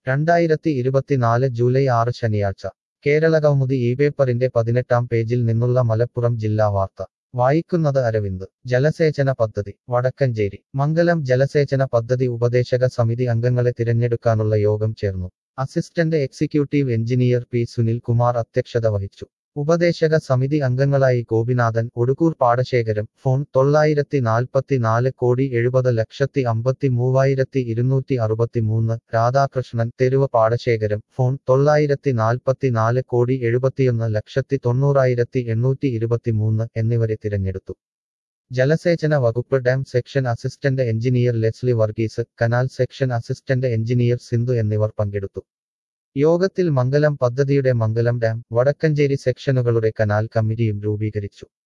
രണ്ടായിരത്തി ഇരുപത്തിനാല് ജൂലൈ ആറ് ശനിയാഴ്ച കേരളകൗമുദി ഈ പേപ്പറിന്റെ പതിനെട്ടാം പേജിൽ നിന്നുള്ള മലപ്പുറം ജില്ലാ വാർത്ത വായിക്കുന്നത് അരവിന്ദ് ജലസേചന പദ്ധതി വടക്കഞ്ചേരി മംഗലം ജലസേചന പദ്ധതി ഉപദേശക സമിതി അംഗങ്ങളെ തിരഞ്ഞെടുക്കാനുള്ള യോഗം ചേർന്നു assistant executive engineer P Sunil Kumar അധ്യക്ഷത വഹിച്ചു ഉപദേശക സമിതി അംഗങ്ങളായി ഗോപിനാഥൻ ഒടുക്കൂർ പാടശേഖരം ഫോൺ തൊള്ളായിരത്തി നാൽപ്പത്തി നാല് കോടി എഴുപത് ലക്ഷത്തി അമ്പത്തി മൂവായിരത്തി ഇരുന്നൂറ്റി അറുപത്തി മൂന്ന് രാധാകൃഷ്ണൻ തെരുവ് പാടശേഖരം ഫോൺ തൊള്ളായിരത്തി നാൽപ്പത്തി നാല് കോടി എഴുപത്തിയൊന്ന് ലക്ഷത്തി തൊണ്ണൂറായിരത്തി എണ്ണൂറ്റി ഇരുപത്തി മൂന്ന് എന്നിവരെ തിരഞ്ഞെടുത്തു ജലസേചന വകുപ്പ് dam section assistant engineer Leslie Varghese canal section assistant engineer Sindhu എന്നിവർ പങ്കെടുത്തു യോഗത്തിൽ മംഗലം പദ്ധതിയുടെ മംഗലം ഡാം വടക്കഞ്ചേരി സെക്ഷനുകളുടെ കനാൽ കമ്മിറ്റിയും രൂപീകരിച്ചു